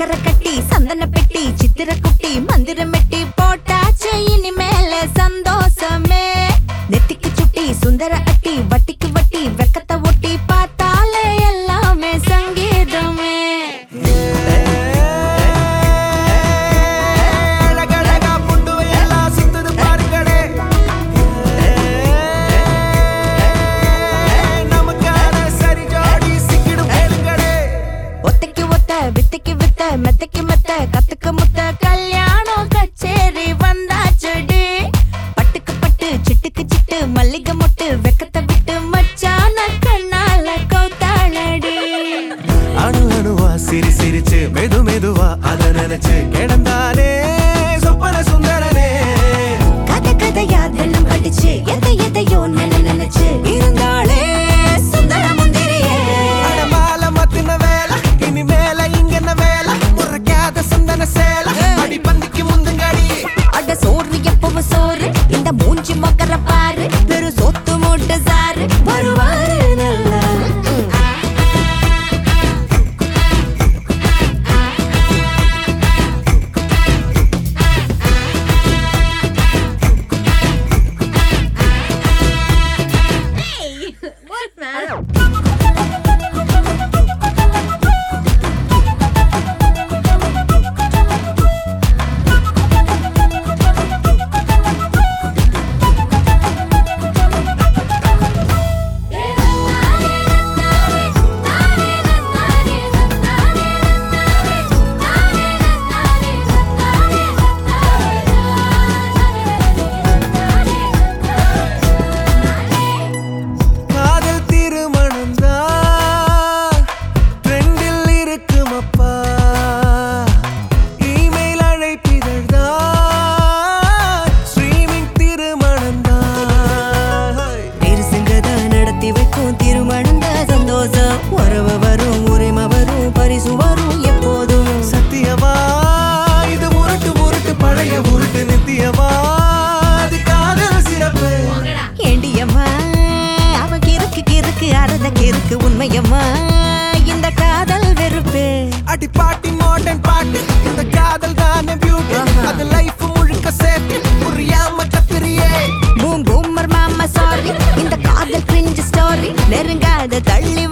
சக்கரை கட்டி சந்தன பெட்டி சித்திர குட்டி மந்திரம் மெட்டி போட்டாச்சு இனிமேல சந்தோஷமே நெத்திக்கு சுட்டி சுந்தர அட்டி வட்டிக்கு வட்டி வெக்கத்தை ஒட்டி பார்த்தாலே எல்லாமே சங்கீதமே அழகழகா புண்டு எல்லாம் சுத்துது பாருங்களே நமக்கான சரி ஜோடி சிக்கிடும் கேளுங்களே ஒத்தைக்கு ஒத்த வித்தைக்கு வித்த மெத்தைக்கு மெத்த கத்துக்க முத்த கல்யாணம் கச்சேரி வந்தாச்சுடி பட்டுக்கு பட்டு சிட்டுக்கு சிட்டு மல்லிகை மொட்டு வெக்கத்தை விட்டு மச்சான கண்ணால கௌத்தாளடி அணு அணுவா சிரி சிரிச்சு மெது மெதுவா அத நினைச்சு கிடந்தானே சொப்பன சுந்தரனே கதை கதையா தினம் படிச்சு எதை எதையோ நினை நினைச்சு இருந்தாளே சுந்தர முந்திரியே அடமால மத்தின வேலை இனி மேல இங்க என்ன வேலை முறைக்காத சந்தன சேலை அடி பந்திக்கு முந்துங்கடி அட சோறு எப்பவும் சோறு இந்த மூஞ்சி மொக்கர பாரு பெரு சொத்து மூட்டை சாரு வருவாரு நல்லா What man? காதல் திருமணம் தான் ட்ரெண்டில் இருக்கும் அப்பா இமெயில் அழைப்பிதழ் தான் ஸ்ட்ரீமிங் திருமணம் தான் பெருசுங்கதான் நடத்தி வைக்கும் திருமணம் தான் சந்தோஷம் உறவு வரும் உரிமை வரும் பரிசு வரும் எப்போதும் சத்தியமா இது முரட்டு முரட்டு பழைய உருட்டு நித்தியமா அது காதல் சிறப்பு ஏண்டியம்மா அவ கிறுக்கு கிறுக்கு அறத கிறுக்கு உண்மையம்மா இந்த காதல் வெறுப்பு அடி பாட்டி மாடர்ன் பாட்டு இந்த காதல் தானே பியூட்டி அது லைஃப் முழுக்க சேர்த்து புரியாம கத்திரியே பூம் பூமர் மாமா சாரி இந்த காதல் கிரிஞ்சு ஸ்டோரி நெருங்காத தள்ளி